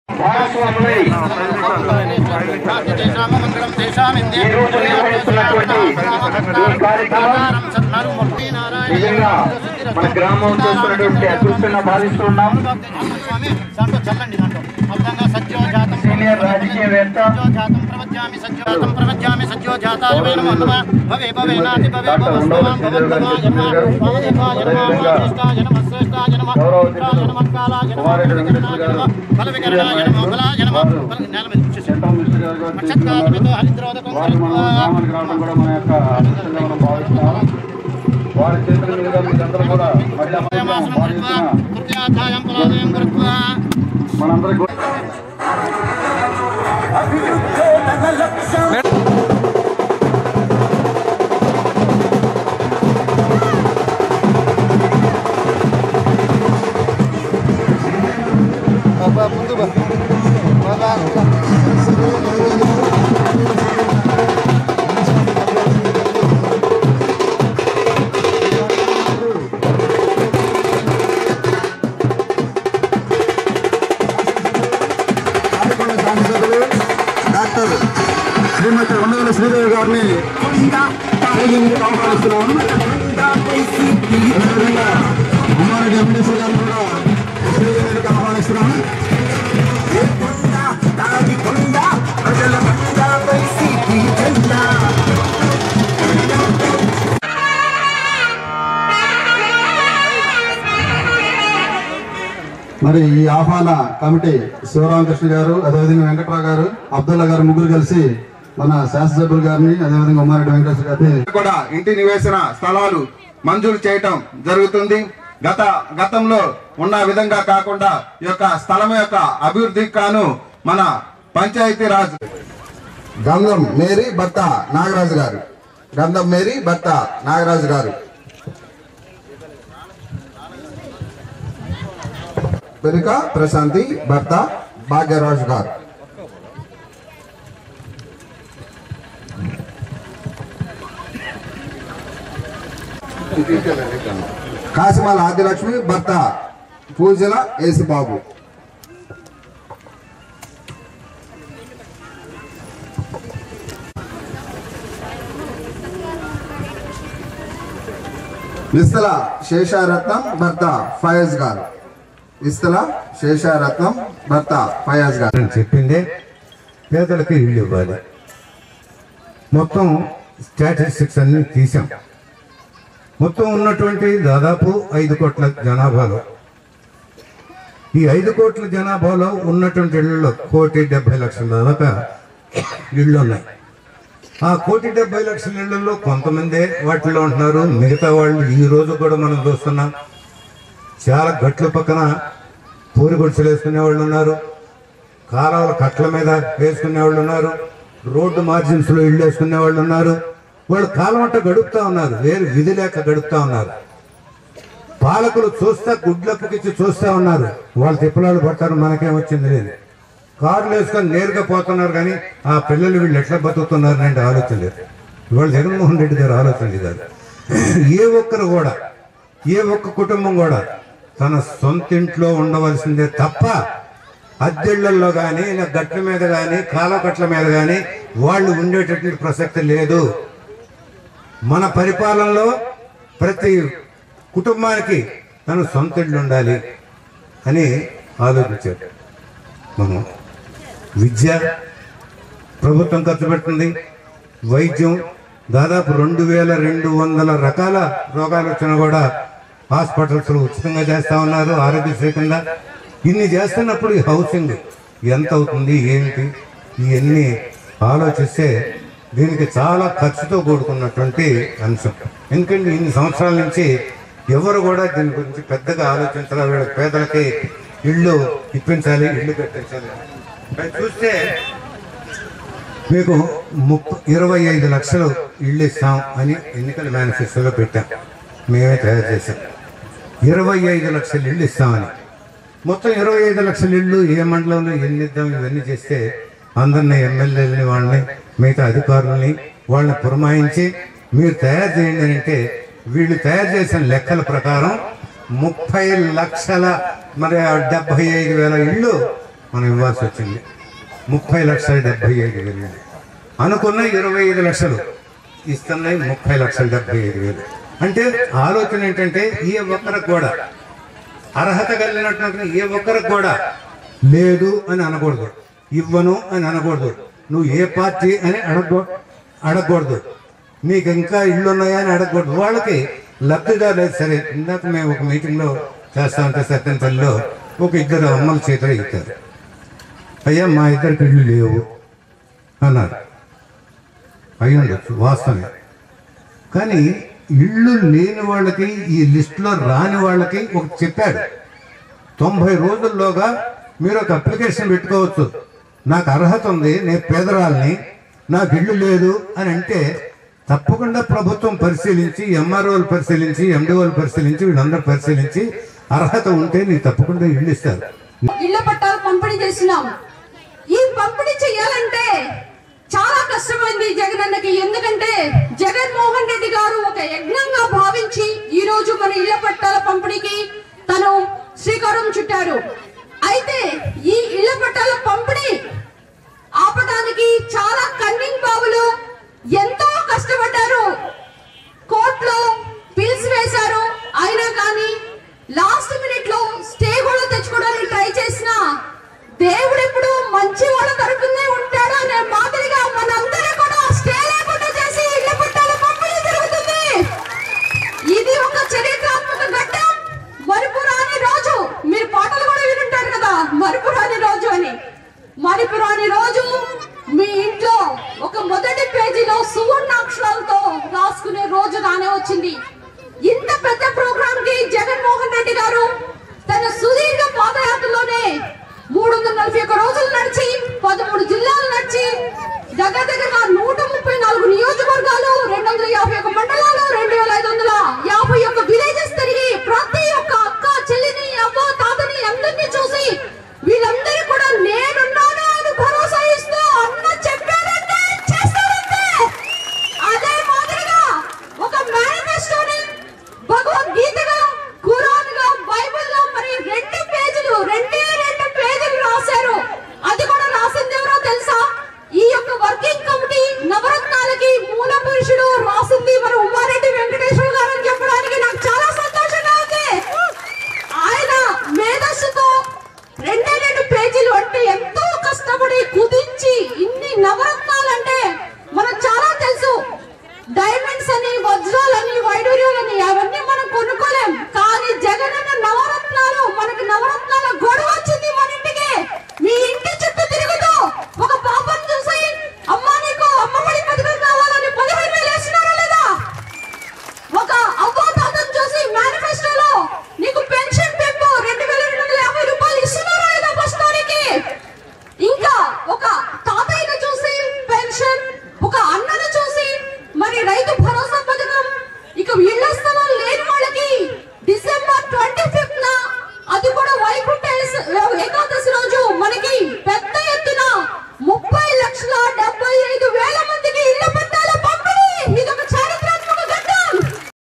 భాగస్వాములై ఈ రోజు నిర్వహిస్తున్నటువంటి ఈ కార్యక్రమం నిజంగా మన గ్రామం చేస్తున్నటువంటి అదృష్టంగా భావిస్తున్నాం సీనియర్ రాజకీయవేత్త చట్టం మిస్టర్ గారు కూడా తీసుకున్నారు. వారు మన గ్రామానికి రావడం కూడా మన యొక్క అదృష్టంగా మనం భావిస్తున్నాం వారి చేతుల మీదుగా మీరందరూ కూడా మహిళా మండలం భావిస్తున్న మనందరికీ కూడా కార్యక్రమ శాసనసభ్యులు డాక్టర్ శ్రీమతి ఉండవల్లి శ్రీదేవి గారిని వేదికకు ఆహ్వానిస్తున్నాము అదేవిధంగా ఉమ్మారెడ్డి ఎంపీసీ గారిని కూడా శ్రీదేవికి ఆహ్వానిస్తున్నాము మరి ఈ ఆహ్వాన కమిటీ శివరామకృష్ణ గారు అదేవిధంగా వెంకట్రావు గారు అబ్దుల్లా గారు ముగ్గురు కలిసి మన శాసనసభ్యులు గారిని అదేవిధంగా ఉమ్మారెడ్డి వెంకటేశ్వర గారిని కూడా ఇంటి నివేశన స్థలాలు మంజూరు చేయటం జరుగుతుంది గత గతంలో ఉన్న విధంగా కాకుండా ఈ యొక్క స్థలం యొక్క అభివృద్ధికి కాను మన పంచాయతీరాజ్ గంధం మేరీ భర్త నాగరాజు గారు గంధం మేరీ భర్త నాగరాజు గారు పెరుక ప్రశాంతి భర్త భాగ్యరాజు గారు కాసిమాల ఆదిలక్ష్మి భర్త పూజల యేసుబాబు విస్తల శేషారత్నం భర్త ఫయాజ్ గారు విస్తల శేషారత్నం భర్త ఫయాజ్ గారు అని చెప్పిందే పేదలకు ఇల్లు ఇవ్వాలి మొత్తం స్టాటిస్టిక్స్ అన్ని తీసాం మొత్తం ఉన్నటువంటి దాదాపు ఐదు కోట్ల జనాభాలో ఈ ఐదు కోట్ల జనాభాలో ఉన్నటువంటి ఇళ్లలో కోటి డెబ్బై లక్షల దాకా ఇళ్ళు ఉన్నాయి ఆ కోటి డెబ్బై లక్షల ఇళ్లలో కొంతమందే వాటిలో ఉంటున్నారు మిగతా వాళ్ళు ఈ రోజు కూడా మనం చూస్తున్నాం చాలా గట్ల పక్కన పూరి గుడిసెలు వేసుకునే వాళ్ళు ఉన్నారు కాలువల కట్ల మీద వేసుకునే వాళ్ళు ఉన్నారు రోడ్డు మార్జిన్స్ లో ఇళ్ళు వేసుకునే వాళ్ళు ఉన్నారు వాళ్ళు కాలమంట గడుపుతా ఉన్నారు వేరు విధి లేక గడుపుతా ఉన్నారు పాలకులు చూస్తా గుడ్లప్పకిచ్చి చూస్తా ఉన్నారు వాళ్ళు తిప్పలాడు పడతారు మనకేం వచ్చింది లేదు కార్లు వేసుకొని నేరుగా పోతున్నారు కానీ ఆ పిల్లలు వీళ్ళు ఎట్లా బతుకుతున్నారు అంటే ఆలోచన లేదు ఇవాళ జగన్మోహన్ రెడ్డి గారు ఆలోచన లేదు ఏ ఒక్కరు కూడా ఏ ఒక్క కుటుంబం కూడా తన సొంత ఇంట్లో ఉండవలసిందే తప్ప అద్దెళ్లలో కానీ గట్ల మీద కానీ కాలకట్ల మీద కానీ వాళ్ళు ఉండేటటువంటి ప్రసక్తి లేదు మన పరిపాలనలో ప్రతి కుటుంబానికి తన సొంత ఇల్లు ఉండాలి అని ఆలోచించారు మనం విద్య ప్రభుత్వం ఖర్చు పెడుతుంది వైద్యం దాదాపు రెండు వేల రెండు వందల రకాల రోగాలు వచ్చినా కూడా హాస్పిటల్స్ ఉచితంగా చేస్తా ఉన్నారు ఆరోగ్యశ్రీ కింద ఇన్ని చేస్తున్నప్పుడు ఈ హౌసింగ్ ఎంత అవుతుంది ఏమిటి ఇవన్నీ ఆలోచిస్తే దీనికి చాలా ఖర్చుతో కూడుకున్నటువంటి అంశం ఎందుకంటే ఇన్ని సంవత్సరాల నుంచి ఎవరు కూడా దీని గురించి పెద్దగా ఆలోచించాలి వీళ్ళ పేదలకి ఇళ్ళు ఇప్పించాలి ఇల్లు కట్టించాలి మరి చూస్తే మీకు ముప్ప ఇరవై ఐదు లక్షలు ఇళ్ళు ఇస్తాం అని ఎన్నికల మేనిఫెస్టోలో పెట్టాం మేమే తయారు చేశాం ఇరవై ఐదు లక్షల ఇళ్ళు ఇస్తామని మొత్తం ఇరవై ఐదు లక్షల ఇళ్ళు ఏ మండలంలో ఎన్ని ఇద్దాం ఇవన్నీ చేస్తే అందరిని ఎమ్మెల్యేలని వాళ్ళని మిగతా అధికారులని వాళ్ళని పురమాయించి మీరు తయారు చేయండి అని అంటే వీళ్ళు తయారు చేసిన లెక్కల ప్రకారం ముప్పై లక్షల మరి ఆ డెబ్బై ఐదు వేల ఇళ్ళు మనం ఇవ్వాల్సి వచ్చింది ముప్పై లక్షల డెబ్బై ఐదు వేలు అనుకున్న ఇరవై ఐదు లక్షలు ఇస్తున్నాయి ముప్పై లక్షల డెబ్బై ఐదు వేలు అంటే ఆలోచన ఏంటంటే ఏ ఒక్కరికి కూడా అర్హత కలిగినటువంటి ఏ ఒక్కరికి కూడా లేదు అని అనకూడదు ఇవ్వను అని అనకూడదు నువ్వు ఏ పార్టీ అని అడగ అడగకూడదు నీకు ఇంకా ఇళ్ళు ఉన్నాయా అని అడగకూడదు వాళ్ళకి లబ్ధిదారు లేదు సరే ఇందాక మేము ఒక మీటింగ్లో చేస్తా ఉంటే సత్యనపల్లిలో ఒక ఇద్దరు అమ్మల చేతులు ఇచ్చారు అయ్యా మా ఇద్దరికి ఇళ్ళు లేవు అన్నారు అయి ఉండొచ్చు వాస్తవమే కానీ ఇళ్ళు లేని వాళ్ళకి ఈ లిస్టులో రాని వాళ్ళకి ఒక చెప్పాడు తొంభై రోజుల్లోగా మీరు ఒక అప్లికేషన్ పెట్టుకోవచ్చు నాకు అర్హత ఉంది నేను పేదరాల్ని నాకు ఇల్లు లేదు అని అంటే తప్పకుండా ప్రభుత్వం పరిశీలించి ఎంఆర్ఓలు పరిశీలించి ఎండిఓలు పరిశీలించి వీళ్ళందరూ పరిశీలించి అర్హత ఉంటే నీకు తప్పకుండా ఇల్లు ఇస్తారు ఇళ్ల పట్టాలు పంపిణీ చేసినాం ఈ పంపిణీ చేయాలంటే చాలా కష్టమైంది జగనన్నకి ఎందుకంటే జగన్మోహన్ రెడ్డి గారు ఒక యజ్ఞంగా భావించి ఈ రోజు మన ఇళ్ల పట్టాల పంపిణీకి తను శ్రీకారం చుట్టారు అయితే ఈ ఇళ్ల పట్టాల పంపిణీ ఆపడానికి చాలా కన్నింగ్ బాబులు ఎంతో కష్టపడ్డారు కోర్టులో పిల్స్ వేశారు అయినా కానీ లాస్ట్ మినిట్ లో స్టే కూడా తెచ్చుకోవడానికి ట్రై చేసిన దేవుడు ఎప్పుడు మంచి వాళ్ళ తరపునే ఉంటాడు అనే మాదిరిగా మనందరూ కూడా స్టే లేకుండా చేసి ఇళ్ల పట్టాల పంపిణీ జరుగుతుంది ఇది ఒక చరిత్రాత్మక ఘట్టం మరుపురాని రోజు మీరు పాటలు కూడా వినుంటారు కదా మరుపురాని రోజు అని మరుపురాని రోజు మీ ఇంట్లో ఒక మొదటి పేజీలో సువర్ణాక్షరాలతో రాసుకునే రోజు రానే వచ్చింది ఇంత పెద్ద ప్రోగ్రామ్ కి జగన్మోహన్ రెడ్డి గారు తన సుదీర్ఘ పాదయాత్రలోనే మూడు వందల నలభై ఒక్క రోజులు నడిచి పదమూడు జిల్లాలు నడిచి దగ్గర దగ్గరగా నూట ముప్పై నాలుగు నియోజకవర్గాలు రెండు వందల యాభై ఒక మండలాలు రెండు వేల ఐదు వందల యాభై ఒక్క విలేజెస్ తిరిగి ప్రతి ఒక్క అక్క చెల్లిని అవ్వ తాతని అందరినీ చూసి వీళ్ళందరూ కూడా నేనున్నాను అని భరోసా ఇస్తూ అన్న చెప్పారంటే చేస్తారంటే అదే మాదిరిగా ఒక మేనిఫెస్టోని భగవద్గీతగా ఖురాన్ గా బైబిల్ లో మరి రెండు పేజీలు రెండే రెండు పేజీలు రాశారు అది కూడా రాసింది ఎవరో తెలుసా ఈ యొక్క వర్కింగ్ కమిటీ నవరత్నాలకి మూల పురుషుడు రాసింది మరి ఉమారెడ్డి వెంకటేశ్వర గారు అని చెప్పడానికి నాకు చాలా సంతోషంగా ఉంది ఆయన మేధస్సుతో రెండే రెండు పేజీలు అంటే ఎంతో కష్టపడి కుదించి ఇన్ని నవరత్నాలు అంటే మనకు చాలా తెలుసు డైమండ్స్ అని వజ్రాలని వైడూర్యాలని అవన్నీ మనం కొనుక్కోలేం కానీ జగనన్న నవరత్నాలు మనకి నవరత్నాల గొడవ వచ్చింది మన ఇంటికి మీ ఇంటి చుట్టూ తిరుగుతూ ఒక పాపను చూసి అమ్మా నీకు అమ్మఒడి పథకం కావాలని పదిహేను వేలు వేసినారా లేదా ఒక అవ్వ తాతను చూసి మేనిఫెస్టోలో నీకు పెన్షన్ పెంపు రెండు వేల రెండు వందల యాభై రూపాయలు ఇస్తున్నారా లేదా బస్తానికి ఇంకా ఒక తాతయ్యను చూసి పెన్షన్ ఒక అన్నను చూసి మరి రైతు